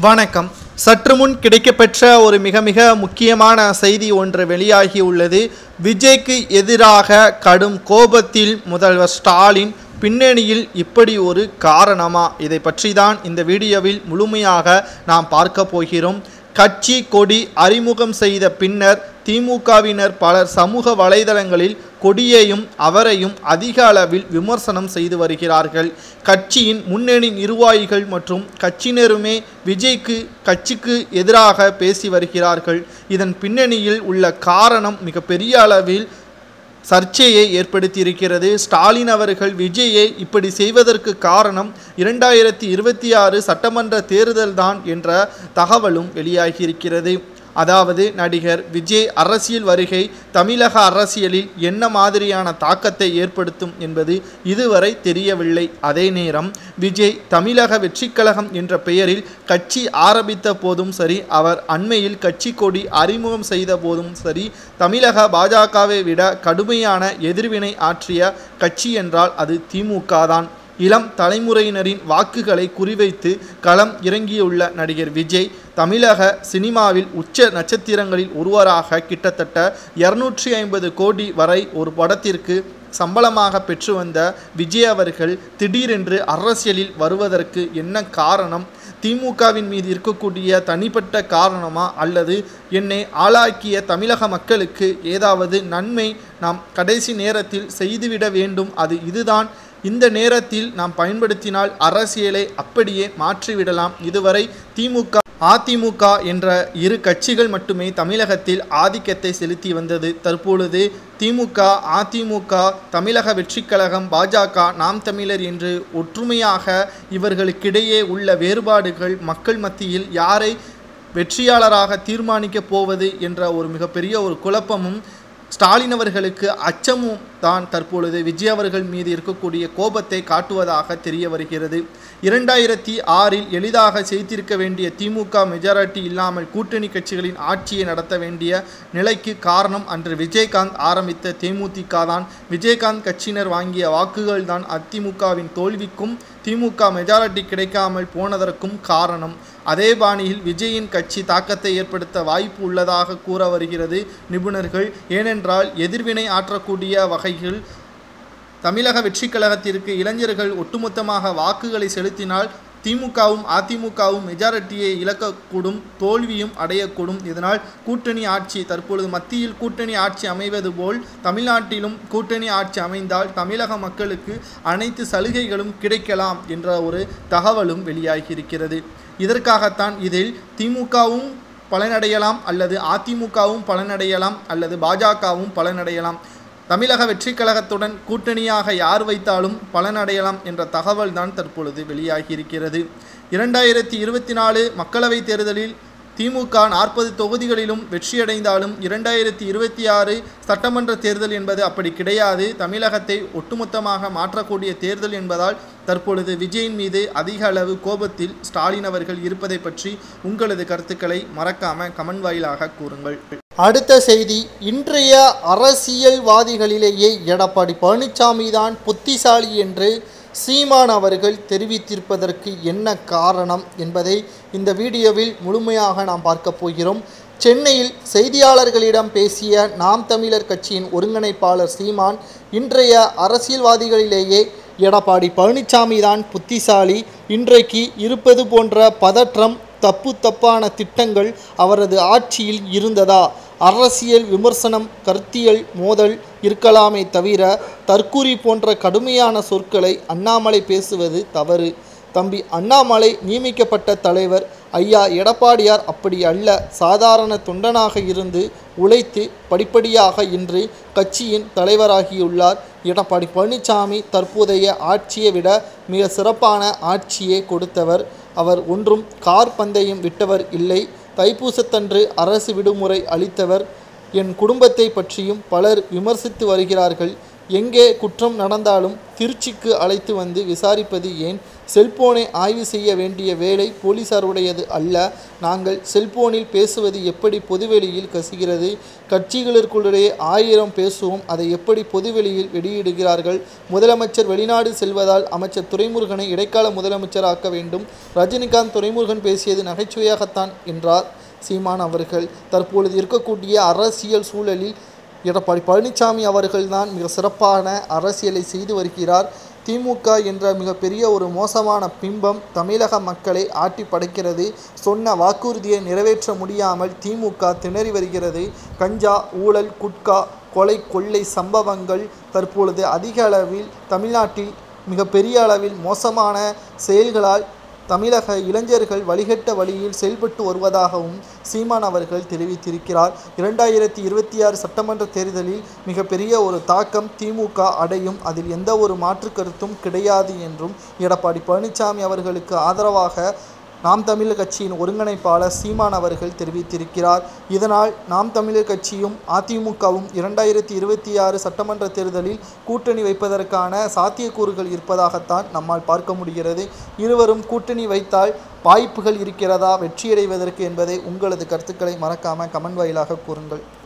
வணக்கம் சற்று முன் கிடைக்கப்பெற்ற ஒரு மிக மிக முக்கியமான செய்தி ஒன்று வெளியாகி உள்ளது விஜய்க்கு எதிராக கடும் கோபத்தில் முதல்வர் ஸ்டாலின் பின்னணியில் இப்படி ஒரு காரணமா இதை பற்றி தான் இந்த வீடியோவில் முழுமையாக நாம் பார்க்க போகிறோம் கட்சி கொடி அறிமுகம் செய்த பின்னர் திமுகவினர் பலர் சமூக வலைதளங்களில் கொடியையும் அவரையும் அதிக அளவில் விமர்சனம் செய்து வருகிறார்கள் கட்சியின் முன்னணி நிர்வாகிகள் மற்றும் கட்சியினருமே விஜய்க்கு கட்சிக்கு எதிராக பேசி வருகிறார்கள் இதன் பின்னணியில் உள்ள காரணம் மிகப்பெரிய அளவில் சர்ச்சையை ஏற்படுத்தியிருக்கிறது ஸ்டாலின் அவர்கள் விஜயை இப்படி செய்வதற்கு காரணம் இரண்டாயிரத்தி இருபத்தி ஆறு சட்டமன்ற தேர்தல்தான் என்ற தகவலும் வெளியாகியிருக்கிறது அதாவது நடிகர் விஜய் அரசியல் வருகை தமிழக அரசியலில் என்ன மாதிரியான தாக்கத்தை ஏற்படுத்தும் என்பது இதுவரை தெரியவில்லை அதே நேரம் விஜய் தமிழக வெற்றிக்கழகம் என்ற பெயரில் கட்சி ஆரம்பித்த போதும் சரி அவர் அண்மையில் கட்சி கொடி அறிமுகம் செய்த போதும் சரி தமிழக பாஜகவை விட கடுமையான எதிர்வினை ஆற்றிய கட்சி என்றால் அது திமுக தான் இளம் தலைமுறையினரின் வாக்குகளை குறிவைத்து களம் இறங்கியுள்ள நடிகர் விஜய் தமிழக சினிமாவில் உச்ச நட்சத்திரங்களில் ஒருவராக கிட்டத்தட்ட இருநூற்றி ஐம்பது கோடி வரை ஒரு படத்திற்கு சம்பளமாக பெற்று வந்த விஜய் அவர்கள் திடீரென்று அரசியலில் வருவதற்கு என்ன காரணம் திமுகவின் மீது இருக்கக்கூடிய தனிப்பட்ட காரணமா அல்லது என்னை ஆளாக்கிய தமிழக மக்களுக்கு ஏதாவது நன்மை நாம் கடைசி நேரத்தில் செய்துவிட வேண்டும் அது இதுதான் இந்த நேரத்தில் நாம் பயன்படுத்தினால் அரசியலை அப்படியே மாற்றிவிடலாம் இதுவரை திமுக அதிமுக என்ற இரு கட்சிகள் மட்டுமே தமிழகத்தில் ஆதிக்கத்தை செலுத்தி வந்தது தற்பொழுது திமுக அதிமுக தமிழக வெற்றிக்கழகம் பாஜக நாம் தமிழர் என்று ஒற்றுமையாக இவர்களுக்கிடையே உள்ள வேறுபாடுகள் மக்கள் மத்தியில் யாரை வெற்றியாளராக தீர்மானிக்கப் போவது என்ற ஒரு மிகப்பெரிய ஒரு குழப்பமும் ஸ்டாலின் அவர்களுக்கு அச்சமும் தான் தற்பொழுது விஜய் அவர்கள் மீது இருக்கக்கூடிய கோபத்தை காட்டுவதாக தெரிய வருகிறது இரண்டாயிரத்தி ஆறில் எளிதாக செய்திருக்க வேண்டிய திமுக மெஜாரிட்டி இல்லாமல் கூட்டணி கட்சிகளின் ஆட்சியை நடத்த வேண்டிய நிலைக்கு காரணம் அன்று விஜயகாந்த் ஆரம்பித்த தேமுதிக தான் விஜயகாந்த் கட்சியினர் வாங்கிய வாக்குகள் தான் அதிமுகவின் தோல்விக்கும் திமுக மெஜாரிட்டி கிடைக்காமல் போனதற்கும் காரணம் அதே பாணியில் விஜயின் கட்சி தாக்கத்தை ஏற்படுத்த வாய்ப்பு உள்ளதாக கூற வருகிறது நிபுணர்கள் ஏனென்றால் எதிர்வினை ஆற்றக்கூடிய வகையில் தமிழக வெற்றிக் கழகத்திற்கு இளைஞர்கள் ஒட்டுமொத்தமாக வாக்குகளை செலுத்தினால் திமுகவும் அதிமுகவும் மெஜாரிட்டியை இழக்கக்கூடும் தோல்வியும் அடையக்கூடும் இதனால் கூட்டணி ஆட்சி தற்பொழுது மத்தியில் கூட்டணி ஆட்சி அமைவது போல் தமிழ்நாட்டிலும் கூட்டணி ஆட்சி அமைந்தால் தமிழக மக்களுக்கு அனைத்து சலுகைகளும் கிடைக்கலாம் என்ற ஒரு தகவலும் வெளியாகியிருக்கிறது இதற்காகத்தான் இதில் திமுகவும் பலனடையலாம் அல்லது அதிமுகவும் பலனடையலாம் அல்லது பாஜகவும் பலனடையலாம் தமிழக வெற்றிக் கழகத்துடன் கூட்டணியாக யார் வைத்தாலும் பலனடையலாம் என்ற தகவல் தான் தற்பொழுது வெளியாகியிருக்கிறது இரண்டாயிரத்தி இருபத்தி நாலு மக்களவைத் தேர்தலில் திமுக நாற்பது தொகுதிகளிலும் வெற்றியடைந்தாலும் இரண்டாயிரத்தி இருபத்தி ஆறு சட்டமன்ற தேர்தல் என்பது அப்படி கிடையாது தமிழகத்தை ஒட்டுமொத்தமாக மாற்றக்கூடிய தேர்தல் என்பதால் தற்பொழுது விஜயின் மீது அதிக அளவு கோபத்தில் ஸ்டாலின் அவர்கள் இருப்பதை பற்றி உங்களது கருத்துக்களை மறக்காம கமெண்ட் வாயிலாக கூறுங்கள் அடுத்த செய்தி இன்றைய அரசியல்வாதிகளிலேயே எடப்பாடி பழனிசாமி தான் புத்திசாலி என்று சீமான் அவர்கள் தெரிவித்திருப்பதற்கு என்ன காரணம் என்பதை இந்த வீடியோவில் முழுமையாக நாம் பார்க்க போகிறோம் சென்னையில் செய்தியாளர்களிடம் பேசிய நாம் தமிழர் கட்சியின் ஒருங்கிணைப்பாளர் சீமான் இன்றைய அரசியல்வாதிகளிலேயே எடப்பாடி பழனிசாமி தான் புத்திசாலி இன்றைக்கு இருப்பது போன்ற பதற்றம் தப்பு தப்பான திட்டங்கள் அவரது ஆட்சியில் இருந்ததா அரசியல் விமர்சனம் கருத்தியல் மோதல் இருக்கலாமே தவிர தற்கூரி போன்ற கடுமையான சொற்களை அண்ணாமலை பேசுவது தவறு தம்பி அண்ணாமலை நியமிக்கப்பட்ட தலைவர் ஐயா எடப்பாடியார் அப்படி அல்ல சாதாரண தொண்டனாக இருந்து உழைத்து படிப்படியாக இன்று கட்சியின் தலைவராகியுள்ளார் எடப்பாடி பழனிசாமி தற்போதைய ஆட்சியை விட மிக சிறப்பான ஆட்சியை கொடுத்தவர் அவர் ஒன்றும் கார் பந்தயம் விட்டவர் இல்லை தைப்பூசத்தன்று அரசு விடுமுறை அளித்தவர் என் குடும்பத்தை பற்றியும் பலர் விமர்சித்து வருகிறார்கள் எங்கே குற்றம் நடந்தாலும் திருச்சிக்கு அழைத்து வந்து விசாரிப்பது ஏன் செல்போனை ஆய்வு செய்ய வேண்டிய வேலை போலீசாருடையது அல்ல நாங்கள் செல்போனில் பேசுவது எப்படி பொதுவெளியில் கசிகிறது கட்சிகளுக்குள்ளே ஆயிரம் பேசுவோம் அதை எப்படி பொதுவெளியில் வெளியிடுகிறார்கள் முதலமைச்சர் வெளிநாடு செல்வதால் அமைச்சர் துரைமுருகனை இடைக்கால முதலமைச்சராக்க வேண்டும் ரஜினிகாந்த் துரைமுருகன் பேசியது நகைச்சுவையாகத்தான் என்றார் சீமான் அவர்கள் தற்பொழுது இருக்கக்கூடிய அரசியல் சூழலில் எடப்பாடி பழனிசாமி அவர்கள்தான் மிக சிறப்பான அரசியலை செய்து வருகிறார் திமுக என்ற மிகப்பெரிய ஒரு மோசமான பிம்பம் தமிழக மக்களை ஆட்டி படைக்கிறது சொன்ன வாக்குறுதியை நிறைவேற்ற முடியாமல் திமுக திணறி வருகிறது கஞ்சா ஊழல் குட்கா கொலை கொள்ளை சம்பவங்கள் தற்பொழுது அதிக அளவில் தமிழ்நாட்டில் மிகப்பெரிய அளவில் மோசமான செயல்களால் தமிழக இளைஞர்கள் வழிகட்ட வழியில் செயல்பட்டு வருவதாகவும் சீமான் அவர்கள் தெரிவித்திருக்கிறார் இரண்டாயிரத்தி இருபத்தி ஆறு சட்டமன்ற தேர்தலில் மிகப்பெரிய ஒரு தாக்கம் திமுக அடையும் அதில் எந்த ஒரு மாற்று கருத்தும் கிடையாது என்றும் எடப்பாடி பழனிசாமி அவர்களுக்கு ஆதரவாக நாம் தமிழர் கட்சியின் ஒருங்கிணைப்பாளர் சீமான் அவர்கள் தெரிவித்திருக்கிறார் இதனால் நாம் தமிழர் கட்சியும் அதிமுகவும் இரண்டாயிரத்தி இருபத்தி ஆறு சட்டமன்ற தேர்தலில் கூட்டணி வைப்பதற்கான சாத்தியக்கூறுகள் இருப்பதாகத்தான் நம்மால் பார்க்க முடிகிறது இருவரும் கூட்டணி வைத்தால் வாய்ப்புகள் இருக்கிறதா வெற்றியடைவதற்கு என்பதை உங்களது கருத்துக்களை மறக்காம கமெண்ட் வாயிலாக கூறுங்கள்